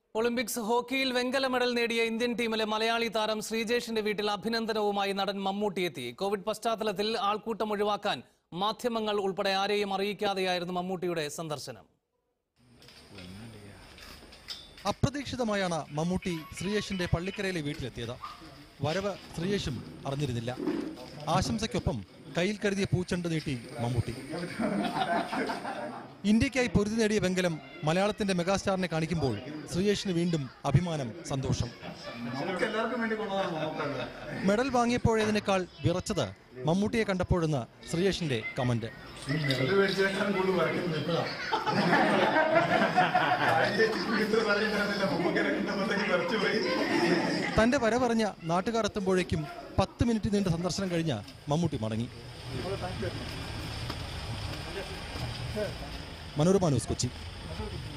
Olympics ഹോക്കിയിൽ വെങ്കല medal നേടിയ ഇന്ത്യൻ ടീമിലെ മലയാളി താരം ശ്രീജേഷിന്റെ വീട്ടിൽ അഭിനന്ദനവുമായി നടൻ മമ്മൂട്ടി എത്തി കോവിഡ് പശ്ചാത്തലത്തിൽ ആൾക്കൂട്ടം ഒഴിവാക്കാൻ മാധ്യമങ്ങൾ ഉൾപ്പെടെ ആരെയും അറിയിക്കാതെയായിരുന്നു മമ്മൂട്ടിയുടെ സന്ദർശനം അപ്രതീക്ഷിതമായാണ് മമ്മൂട്ടി ശ്രീയേഷിന്റെ പള്ളിക്കരയിലെ വീട്ടിലെത്തിയത് വരവ് ശ്രീയേഷും അറിഞ്ഞിരുന്നില്ല ആശംസയ്ക്കൊപ്പം കയ്യിൽ കരുതിയ പൂച്ചെണ്ട് നീട്ടി മമ്മൂട്ടി ഇന്ത്യക്കായി പൊരുതി നേടിയ വെങ്കലം മലയാളത്തിന്റെ മെഗാസ്റ്റാറിനെ കാണിക്കുമ്പോൾ ശ്രീയേഷിന് വീണ്ടും അഭിമാനം സന്തോഷം മെഡൽ വാങ്ങിയപ്പോഴതിനേക്കാൾ വിറച്ചത് മമ്മൂട്ടിയെ കണ്ടപ്പോഴെന്ന് ശ്രീയേഷിന്റെ കമന്റ് മെഡൽ മേടിച്ചതിനേക്കാളും കൂടുതൽ വരയ്ക്കുന്നത് ഇപ്പോഴാ. ഇത്ര പറയുന്നുണ്ടായിരുന്നില്ല. മമ്മൂക്കനെ കണ്ടപ്പോഴത്തേക്ക് വിറച്ചു പോയി. തന്റെ വരവറിഞ്ഞ നാട്ടുകാർ എത്തുമ്പോഴേക്കും പത്ത് മിനിറ്റ് നീണ്ട സന്ദർശനം കഴിഞ്ഞ് മമ്മൂട്ടി മടങ്ങി മനോരമ ന്യൂസ് കൊച്ചി